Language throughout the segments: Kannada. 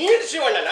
ನೀಡ್ ಶಿವಣ್ಣನ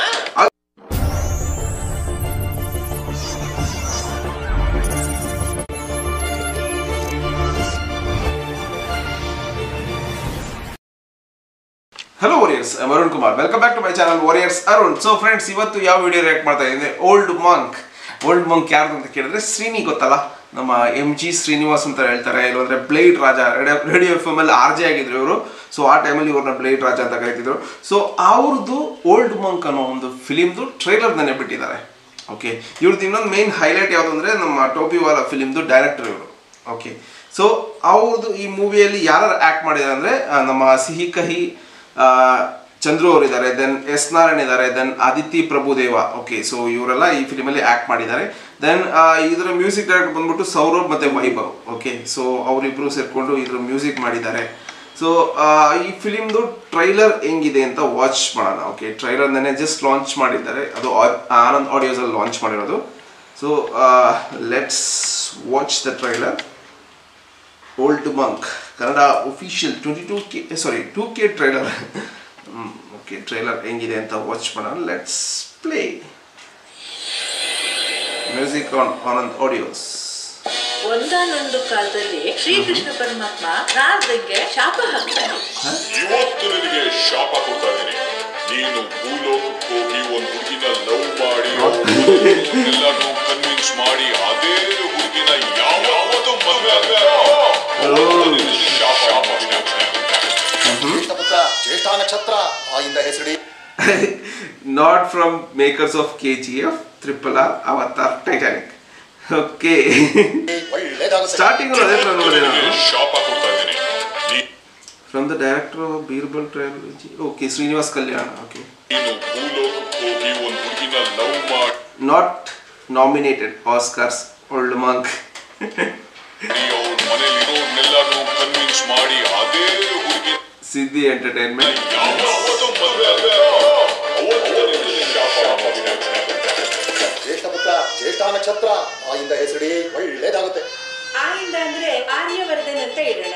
hello warriors Arun Kumar welcome back to my channel warriors Arun so friends ಇವತ್ತು ಯಾವ ವಿಡಿಯೋ ರಿಯಾಕ್ಟ್ ಮಾಡ್ತಾ ಇದ್ದೀನಿ ಓಲ್ಡ್ ಮಂಕ್ ಓಲ್ಡ್ ಮಂಕ್ ಯಾರ್ದು ಅಂತ ಕೇಳಿದ್ರೆ ಶ್ರೀನಿ ಗೊತ್ತಲ್ಲ ನಮ್ಮ ಎಂ ಜಿ ಶ್ರೀನಿವಾಸ್ ಅಂತ ಹೇಳ್ತಾರೆ ಇಲ್ಲಾಂದ್ರೆ blade Raja radio F M ಅಲ್ಲಿ ಆರ್ ಜೆ ಆಗಿದ್ರು ಇವರು ಸೊ ಆ ಟೈಮಲ್ಲಿ ಇವ್ರನ್ನ ಬ್ಲೇಡ್ ರಾಜ ಅಂತ ಕರೀತಿದ್ರು ಸೊ ಅವ್ರದ್ದು ಓಲ್ಡ್ ಮಂಕ್ ಅನ್ನೋ ಒಂದು ಫಿಲಿಮ್ದು ಟ್ರೈಲರ್ ನೆನೆ ಬಿಟ್ಟಿದ್ದಾರೆ ಓಕೆ ಇವ್ರದ್ದು ಇನ್ನೊಂದು ಮೇನ್ ಹೈಲೈಟ್ ಯಾವುದು ಅಂದರೆ ನಮ್ಮ ಟೋಪಿವಾಲ ಫಿಲಿಮ್ದು ಡೈರೆಕ್ಟರ್ ಇವರು ಓಕೆ ಸೊ ಅವ್ರದ್ದು ಈ ಮೂವಿಯಲ್ಲಿ ಯಾರು ಆ್ಯಕ್ಟ್ ಮಾಡಿದ್ದಾರೆ ಅಂದರೆ ನಮ್ಮ ಸಿಹಿ ಕಹಿ ಆ, ಚಂದ್ರು ಅವರಿದ್ದಾರೆ ದೆನ್ ಎಸ್ ನಾರಾಯಣ್ ಇದ್ದಾರೆ then Aditya Prabhudeva okay so ಇವರೆಲ್ಲ ಈ ಫಿಲಿಮಲ್ಲಿ ಆ್ಯಕ್ಟ್ ಮಾಡಿದ್ದಾರೆ ದೆನ್ ಇದರ ಮ್ಯೂಸಿಕ್ ಡೈರೆಕ್ಟರ್ ಬಂದ್ಬಿಟ್ಟು ಸೌರಭ್ ಮತ್ತು ವೈಭವ್ ಓಕೆ ಸೊ ಅವರಿಬ್ಬರು ಸೇರಿಕೊಂಡು ಇದ್ರ ಮ್ಯೂಸಿಕ್ ಮಾಡಿದ್ದಾರೆ ಸೊ ಈ ಫಿಲಿಮ್ದು ಟ್ರೈಲರ್ ಹೆಂಗಿದೆ ಅಂತ ವಾಚ್ ಮಾಡೋಣ ಓಕೆ ಟ್ರೈಲರ್ ನೆನೆ ಜಸ್ಟ್ ಲಾಂಚ್ ಮಾಡಿದ್ದಾರೆ ಅದು ಆ- ಆನಂದ್ ಆಡಿಯೋಸಲ್ಲಿ ಲಾಂಚ್ ಮಾಡಿರೋದು so let's watch the trailer Old Monk Kannada official twenty two K sorry two K trailer okay trailer ಹೆಂಗಿದೆ ಅಂತ ವಾಚ್ ಮಾಡೋಣ let's play music on Anand audios ಒಂದಾನೊಂದು ಕಾಲದಲ್ಲಿ ಶ್ರೀಕೃಷ್ಣ ಪರಮಾತ್ಮ ನಾರದಂಗೆ ಶಾಪ ಹಾಕ್ತಾನೆ ಇವತ್ತು ನಿನಗೆ ಶಾಪ ಕೊಡ್ತಾ ಇದ್ದೀನಿ ನೀನು ಭೂಲೋಕಕ್ಕೆ ಹೋಗಿ ಒಂದು ಹುಡುಗಿನ ಲವ್ ಮಾಡಿ ಎಲ್ಲರೂ ಕನ್ವಿನ್ಸ್ ಮಾಡಿ ಅದೇ ಹುಡುಗಿನ ಯಾವತ್ತೂ ಮದುವೆ ಆಗ್ಬೇಕು. ಅವತ್ತು ನಿನಗೆ ಶಾಪ ಶಾಪ ವಿನಾಶನ. ಪುತ್ರ ಜ್ಯೇಷ್ಠ ನಕ್ಷತ್ರ ಆಯಿಂದ ಹೆಸರಿ not from makers of K G F triple R Avatar Titanic okay ಒಳ್ಳೇದಾಗುತ್ತೆ ಸ್ಟಾರ್ಟಿಂಗ್ ಅದೇ ಥರ ನೋಡಿದೆ ನಿನಗೆ ನಾನು ಶಾಪ ಕೊಡ್ತಾ ಇದ್ದೀನಿ ನೀ- from the director of Birbal trilogy okay Srinivas Kalyana okay ನೀನು ಭೂಲೋಕಕ್ಕೆ ಹೋಗಿ ಒಂದು ಹುಡುಗಿನ ಲವ್ ಮಾಡಿ not nominated Oscars Old Monk ಅವ್ರ ಮನೇಲಿ ಇರೋರ್ನೆಲ್ಲರೂ ಕನ್ವಿನ್ಸ್ ಮಾಡಿ ಅದೇ ಹುಡುಗಿನ ಸಿದ್ದಿ ಎಂಟರ್ಟೈನ್ಮೆಂಟ್ ಯಾವತ್ತೂ ಮದುವೆ ಆಗ್ಬೇಕು. ಅವತ್ತು ನಿನಗೆ ಶಾಪ ವಿನಾಶನ. ಜ್ಯೇಷ್ಠ ಪುತ್ರ ಜ್ಯೇಷ್ಠ ನಕ್ಷತ್ರ ಆಯಿಂದ ಹೆಸರಿ ಒಳ್ಳೇದಾಗುತ್ತೆ ಆಯಿಂದ ಅಂದ್ರೆ ಆರ್ಯವರ್ಧನ್ ಅಂತ ಇಡೋಣ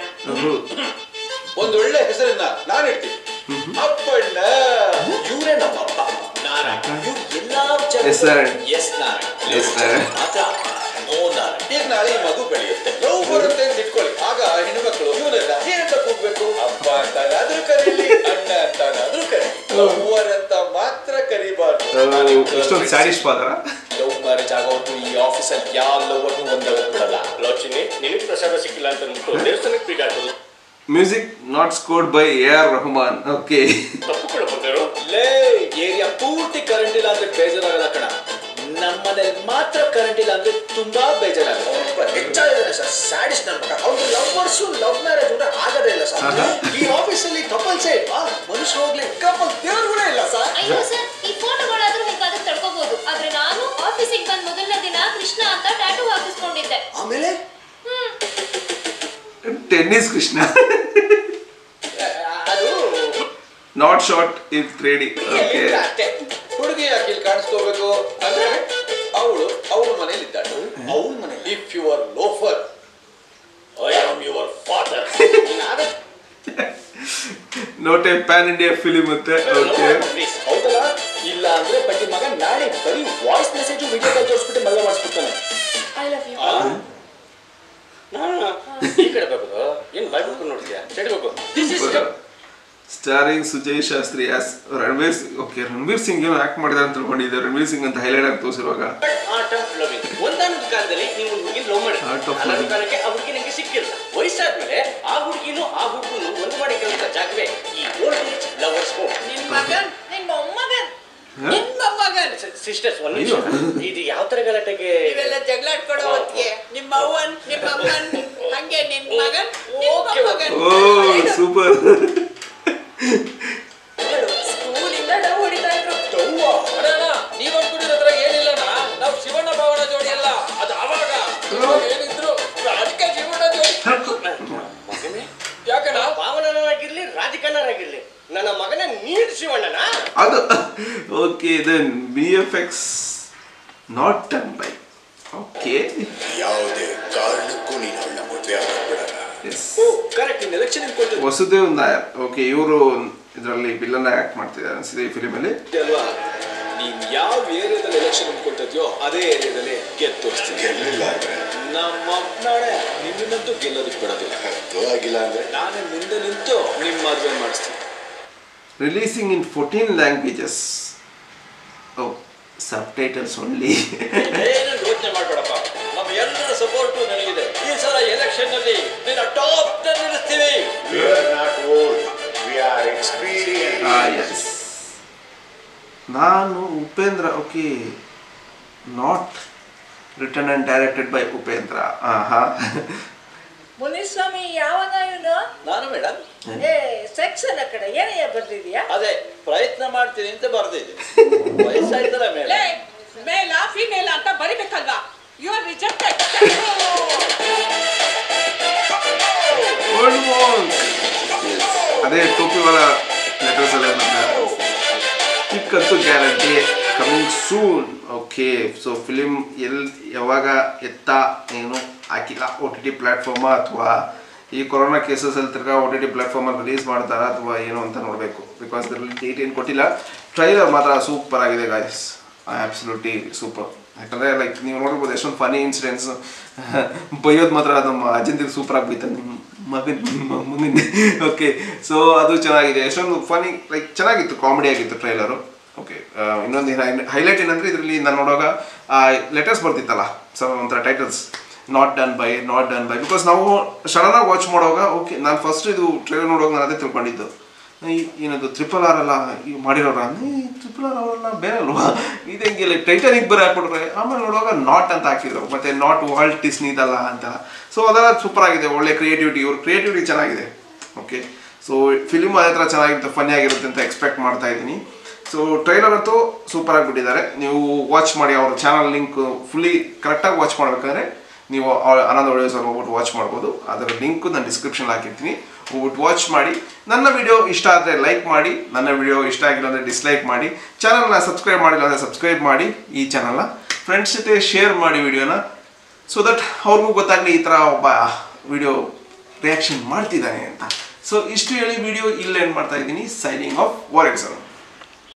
ಒಂದು ಒಳ್ಳೆ ಹೆಸರನ್ನ ನಾನು ಇಡ್ತೀನಿ ಅಪ್ಪಣ್ಣ ಇವರೇ ನಮ್ಮ ಅಪ್ಪ ನಾರಾಯಣ ಇವ್ರು ಎಲ್ಲಾ ವಿಚಾರ S Narayan. S Narayana S Narayan. ಮಾತ್ರ ನೋ ನಾರಾಯಣ ಈಗ ನಾಳೆ ಈ ಮಗು ಬೆಳೆಯುತ್ತೆ ನೋವು ಬರುತ್ತೆ ಅಂತ ಇಟ್ಕೊಳ್ಳಿ ಆಗ ಹೆಣ್ಮಕ್ಳು ಇವನೆಲ್ಲ ಏನಂತ ಕೂಗ್ಬೇಕು ಅಪ್ಪ ಅಂತಾನಾದ್ರೂ ಕರೀಲಿ ಅಣ್ಣ ಅಂತಾನಾದ್ರೂ ಕರೀಲಿ ಲವ್ವರ್ ಅಂತ ಮಾತ್ರ ಕರಿಬಾರ್ದು ಇಷ್ಟೊಂದು ಸ್ಯಾಡಿಸ್ಟ್ ಪಾದರ ಲವ್ ಮ್ಯಾರೇಜ್ ಆಗೋದು ಈ ಆಫೀಸಲ್ಲಿ ಯಾವ ಲವ್ವರ್ನು ಒಂದಾಗ ಬಿಡಲ್ಲ ಲೋಚಿನಿ ನಿನಗೆ ಪ್ರಸಾದ ಸಿಕ್ಕಿಲ್ಲ ಅಂತ ಅಂದ್ಬಿಟ್ಟು ದೇವಸ್ಥಾನಕ್ಕೆ ಬೀಗಾಕೋದು music not scored by A R Rahman okay ತಪ್ಪುಗಳು ಬಂದರು ಲೇ ಏರಿಯಾ ಪೂರ್ತಿ ಕರೆಂಟ್ ಇಲ್ಲ ಅಂದ್ರೆ ಬೇಜಾರಾಗಲ್ಲ ಕಣ ನಮ್ಮನೇಲಿ ಮಾತ್ರ ಕರೆಂಟ್ ಇಲ್ಲ ಅಂದ್ರೆ ತುಂಬಾ ಬೇಜಾರಾಗುತ್ತೆ ಹೆಚ್ಚಾಗಿದ್ದಾನೆ ಸರ್ ಸ್ಯಾಡಿಸ್ ನನ್ನ ಮಗ ಅವ್ನು ಲವ್ವರ್ಸು ಲವ್ ಮ್ಯಾರೇಜ್ ಕೂಡ ಆಗದೇ ಇಲ್ಲ ಸರ್ ಈ ಆಫೀಸಲ್ಲಿ ಕಪಲ್ಸೇ ಇಲ್ವಾ ಮನುಷ್ಯ ಹೋಗ್ಲಿ ಕಪಲ್ ದೇವ್ರುಗಳೇ ಇಲ್ಲ ಸರ್ ಅಯ್ಯೋ ಸರ್ ಈ ಫೋಟೋಗಳಾದ್ರೂ ಹೇಗಾದ್ರೂ ತಡ್ಕೋಬಹುದು ಆದ್ರೆ ನಾನು ಆಫೀಸಿಗೆ ಬಂದ ಮೊದಲನೇ ದಿನ ಕೃಷ್ಣ ಅಂತ ಟ್ಯಾಟೂ ಹಾಕಿಸ್ಕೊಂಡಿದ್ದೆ ಆಮೇಲೆ ಟೆನ್ನಿಸ್ ಕೃಷ್ಣ ಅದು not shot in three D okay ಅಷ್ಟೇ ಹುಡುಗಿ ಯಾಕೆ ಇಲ್ಲಿ ಕಾಣಿಸ್ಕೋಬೇಕು ಅಂದ್ರೆ ಅವಳು ಅವಳ ಮನೇಲಿ ಇದ್ದಾಳೆ ಅವಳ ಮನೆ if your loafer I am your father ನಾವೇ not a pan India film ಅಂತೆ ಓಕೆ ಹೌದಲ್ಲ ಇಲ್ಲ ಅಂದ್ರೆ ಬಡ್ಡಿ ಮಗ ನಾಳೆ ಬರೀ ವಾಯ್ಸ್ ಮೆಸೇಜ್ ವಿಡಿಯೋ ಕಾಲ್ ತೋರಿಸ್ಬಿಟ್ಟು ಮದುವೆ ಮಾಡಿಸ್ಬಿಡ್ತಾನೆ ಐ ಲವ್ ಯು ಈ ಕಡೆ ಬೇಕು ಏನ್ ಬಾಯ್ ಬಿಟ್ಕೊಂಡು ನೋಡ್ತೀಯಾ ಚೆಡ್ಬೇಕು this is starring Sujay Shastri as Ranveer Singh okay Ranveer Singh ಏನೋ ಆಕ್ಟ್ ಮಾಡಿದಾರೆ ಅಂತ ತಿಳ್ಕೊಂಡಿದ್ದೆ ರಣವೀರ್ ಸಿಂಗ್ ಅಂತ ಹೈಲೈಟ್ ಆಗಿ ತೋರಿಸಿರುವಾಗ ಆರ್ಟ್ ಆಫ್ ಲವಿಂಗ್ ಒಂದಾನೊಂದು ಕಾಲದಲ್ಲಿ ನೀವು ಒಂದು ಹುಡುಗಿ ಲವ್ ಮಾಡಿ Art of ಅಲ್ಲೊಂದು loving. ಕಾಲಕ್ಕೆ ಆ ಹುಡುಗಿ ನಿಮಗೆ ಸಿಕ್ಕಿಲ್ಲ ವಯಸ್ಸಾದ್ಮೇಲೆ ಆ ಹುಡುಗಿನೂ ಆ ಹುಡುಗನು ಒಂದು ಮಾಡಿ ಕೆಲಸ ಜಾಗವೇ ಈ ಓಲ್ಡ್ ಏಜ್ ಲವರ್ಸ್ ಹೋಮ್ ನಿನ್ ಮಗನ್ ನಿನ್ ಮೊಮ್ಮಗನ್ ಹ? ನಿನ್ ಮೊಮ್ಮಗನ್ ಸಿಸ್ಟರ್ಸ್ ಒಂದ್ ನಿಮಿಷ ಇದು ಯಾವ ತರ ಗಲಾಟೆಗೆ ನೀವೆಲ್ಲ ಜಗಳಾಡ್ಕೊಡೋ ಹೊತ್ತಿಗೆ ನಿಮ್ಮ ಅವ್ವನ್ ನಿಮ್ಮ ಅಮ್ಮನ್ ಹಂಗೆ ನಿನ್ ಮಗನ್ ನಿನ್ Okay, ಮೊಮ್ಮಗನ್ ಓ ಸೂಪರ್ ಸ್ಕೂಲಿಂದ ಡವ್ ಹೊಡಿತಾ ಇದ್ರು ನೀವ್ ಅನ್ಕೊಂಡಿರೋ ಹತ್ರ ಏನಿಲ್ಲ ನಾವು ಶಿವಣ್ಣ ಭಾವನ ಜೋಡಿ ಅಲ್ಲ ಅದು ಅವಾಗ ಇವಾಗ ಏನಿದ್ರು ಅದಕ್ಕೆ ಶಿವಣ್ಣ ಜೋಡಿ ಮಗನೇ ಯಾಕಣ್ಣ ಪಾವನನಾಗಿರ್ಲಿ ರಾಜಕಾರಣರಾಗಿರ್ಲಿ ನನ್ನ ಮಗನ ನೀಡ್ ಶಿವಣ್ಣನ ಅದು okay then B F X not done by okay ಯಾವುದೇ ಕಾರಣಕ್ಕೂ ನೀನು ಅವಳ ಮದುವೆ ಆಗಬೇಡ yes oh correct in election ಕೊಟ್ಟಿದ್ದು ವಸುದೇವ್ ನಾಯರ್ ಓಕೆ ಇವರು ಇದರಲ್ಲಿ ವಿಲ್ಲನ್ ಆ್ಯಕ್ಟ್ ಮಾಡ್ತಿದ್ದಾರೆ ಅನಿಸಿದೆ ಈ ಫಿಲಿಮಲ್ಲಿ ಅಲ್ವಾ ನೀನ್ ಯಾವ ಏರಿಯಾದಲ್ಲಿ ಎಲೆಕ್ಷನ್ ಅನ್ಕೊಳ್ತಿದ್ಯೋ ಅದೇ ಏರಿಯಾದಲ್ಲಿ ಗೆದ್ದು ತೋರಿಸ್ತೀನಿ ಗೆಲ್ಲಿಲ್ಲ ಅಂದ್ರೆ ನಮ್ಮ ನಾಳೆ ನಿನ್ನಂತೂ ಗೆಲ್ಲೋದಕ್ಕೆ ಬಿಡೋದಿಲ್ಲ ಅದು ಆಗಿಲ್ಲ ಅಂದ್ರೆ ನಾನೇ ಮುಂದೆ ನಿಂತು ನಿಮ್ಮ ಮದುವೆ ಮಾಡಿಸ್ತೀನಿ releasing in fourteen languages oh subtitles only ಏನು ಯೋಚನೆ ಮಾಡಬೇಡಪ್ಪ ನಮ್ಮ ಎಲ್ಲರ ಸಪೋರ್ಟು ನನಗಿದೆ ಈ ಸಲ ಎಲೆಕ್ಷನ್ ನಲ್ಲಿ ನಿನ್ನ ಟಾಪ್ ನಿಲ್ಲಿಸ್ತೀವಿ we are not old we are experienced yes ನಾನು Upendra okay not return and directed by Upendra ಹಾ ಮುನಿಸ್ವಾಮಿ ಯಾವನ ಇವನು ನಾನು ಮೇಡಮ್ ಏ ಸೆಕ್ಷನ್ ಆ ಕಡೆ ಏನಯ್ಯ ಬರ್ದಿದ್ಯಾ ಅದೇ ಪ್ರಯತ್ನ ಮಾಡ್ತೀನಿ ಅಂತ ಬರ್ದಿದ್ದೀನಿ ವಯಸ್ಸಾಯ್ತಲ್ಲ ಲೇ ಮೇಡಮ್ ಮೇಲ ಫಿಮೇಲ ಅಂತ ಬರಿಬೇಕಲ್ವಾ you are rejected Old Monk ಅದೇ ಟೋಪಿ ವಾಲ ಲೆಟರ್ಸ್ ಎಲ್ಲ ಚಿಕ್ಕಂತೂ guarantee coming soon okay so film ಎಲ್ಲಿ ಯಾವಾಗ ಎತ್ತ ಏನು ಹಾಕಿಲ್ಲ ಓ ಟಿ ಟಿ ಪ್ಲ್ಯಾಟ್ಫಾರ್ಮ ಅಥವಾ ಈ ಕೊರೋನಾ ಕೇಸಸಲ್ಲಿ ತಿರ್ಗಾ ಓ ಟಿ ಟಿ ಪ್ಲ್ಯಾಟ್ಫಾರ್ಮಲ್ಲಿ ರಿಲೀಸ್ ಮಾಡ್ತಾರಾ ಅಥವಾ ಏನು ಅಂತ ನೋಡಬೇಕು ಬಿಕಾಸ್ ಇದರಲ್ಲಿ ಡೇಟ್ ಏನು ಕೊಟ್ಟಿಲ್ಲ ಟ್ರೈಲರ್ ಮಾತ್ರ ಸೂಪರ್ ಆಗಿದೆ ಗಾಯ್ಸ್ ಆ್ಯಬ್ಸಲ್ಯೂಟ್ಲಿ ಸೂಪರ್ ಯಾಕಂದರೆ ಲೈಕ್ ನೀವು ನೋಡ್ಬೋದು ಎಷ್ಟೊಂದು ಫನಿ ಇನ್ಸಿಡೆಂಟ್ಸ್ ಬೈಯೋದು ಮಾತ್ರ ನಮ್ಮ ಅಜಂತಿಗೆ ಸೂಪರ್ ಆಗಿ ಬೈತಾನೆ ನಿಮ್ಮ ಮಗನ್ ನಿಮ್ಮ ಮಗನ್ ಓಕೆ ಸೊ ಅದು ಚೆನ್ನಾಗಿದೆ ಎಷ್ಟೊಂದು ಫನಿ ಲೈಕ್ ಚೆನ್ನಾಗಿತ್ತು ಕಾಮಿಡಿ ಆಗಿತ್ತು ಟ್ರೈಲರು ಓಕೆ ಇನ್ನೊಂದು ಹೈಲೈಟ್ ಏನಂದರೆ ಇದರಲ್ಲಿ ನಾನು ನೋಡುವಾಗ ಲೆಟರ್ಸ್ ಬರ್ತಿತ್ತಲ್ಲ ಸೊ ಒಂಥರ titles not done by not done by because ನಾವು ಸಡನ್ನಾಗಿ ವಾಚ್ ಮಾಡುವಾಗ ಓಕೆ ನಾನು ಫಸ್ಟ್ ಇದು ಟ್ರೈಲರ್ ನೋಡುವಾಗ ನಾನು ಅದೇ ತಿಳ್ಕೊಂಡಿದ್ದು ಈ ಏನದು ಟ್ರಿಪಲ್ ಆರ್ ಅಲ್ಲ ಈ ಮಾಡಿರೋರ ಟ್ರಿಪಲ್ ಆರ್ ಅವರೆಲ್ಲ ಬೇರೆ ಅಲ್ವಾ ಇದು ಹೆಂಗೆ ಲೈಕ್ ಟೈಟನಿಕ್ ಬರೀ ಹಾಕ್ಬಿಟ್ರೆ ಆಮೇಲೆ ನೋಡುವಾಗ ನಾಟ್ ಅಂತ ಹಾಕಿದ್ರು ಮತ್ತೆ ನಾಟ್ ವಾಲ್ಟ್ ಟಿಸ್ನಿದಲ್ಲ ಅಂತ ಸೊ ಅದೆಲ್ಲ ಸೂಪರ್ ಆಗಿದೆ ಒಳ್ಳೆ ಕ್ರಿಯೇಟಿವಿಟಿ ಇವ್ರ ಕ್ರಿಯೇಟಿವಿಟಿ ಚೆನ್ನಾಗಿದೆ ಓಕೆ ಸೊ ಫಿಲಿಮ್ ಅದೇ ಥರ ಚೆನ್ನಾಗಿರುತ್ತೆ ಫನ್ನಿ ಆಗಿರುತ್ತೆ ಅಂತ ಎಕ್ಸ್ಪೆಕ್ಟ್ ಮಾಡ್ತಾ ಇದ್ದೀನಿ ಸೊ ಟ್ರೈಲರ್ ಅಂತೂ ಸೂಪರ್ ಆಗಿಬಿಟ್ಟಿದ್ದಾರೆ ನೀವು ವಾಚ್ ಮಾಡಿ ಅವ್ರ ಚಾನಲ್ ಲಿಂಕ್ ಫುಲ್ಲಿ ಕರೆಕ್ಟಾಗಿ ವಾಚ್ ಮಾಡಬೇಕಾದ್ರೆ ನೀವು ಅವ್ರ ಆನಂದ ವಿಡಿಯೋಸ್ ಅಲ್ಲಿ ಹೋಗ್ಬಿಟ್ಟು ವಾಚ್ ಮಾಡ್ಬೋದು ಅದರ ಲಿಂಕು ನಾನು ಡಿಸ್ಕ್ರಿಪ್ಷನ್ ಹಾಕಿರ್ತೀನಿ ಹೋಗ್ಬಿಟ್ಟು ವಾಚ್ ಮಾಡಿ ನನ್ನ ವಿಡಿಯೋ ಇಷ್ಟ ಆದರೆ ಲೈಕ್ ಮಾಡಿ ನನ್ನ ವಿಡಿಯೋ ಇಷ್ಟ ಆಗಿಲ್ಲ ಅಂದರೆ ಡಿಸ್ಲೈಕ್ ಮಾಡಿ ಚಾನಲ್ನ ಸಬ್ಸ್ಕ್ರೈಬ್ ಮಾಡಿಲ್ಲ ಅಂದರೆ ಸಬ್ಸ್ಕ್ರೈಬ್ ಮಾಡಿ ಈ ಚಾನಲ್ನ ಫ್ರೆಂಡ್ಸ್ ಜೊತೆ ಶೇರ್ ಮಾಡಿ ವಿಡಿಯೋನ ಸೊ ದಟ್ ಅವ್ರಿಗೂ ಗೊತ್ತಾಗಲಿ ಈ ಥರ ಒಬ್ಬ ವಿಡಿಯೋ ರಿಯಾಕ್ಷನ್ ಮಾಡ್ತಿದ್ದಾನೆ ಅಂತ ಸೊ ಇಷ್ಟು ಹೇಳಿ ವಿಡಿಯೋ ಇಲ್ಲಿ ಏನು ಮಾಡ್ತಾ ಇದ್ದೀನಿ ಸೈನಿಂಗ್ ಆಫ್ ವಾರೆಟ್ಸ್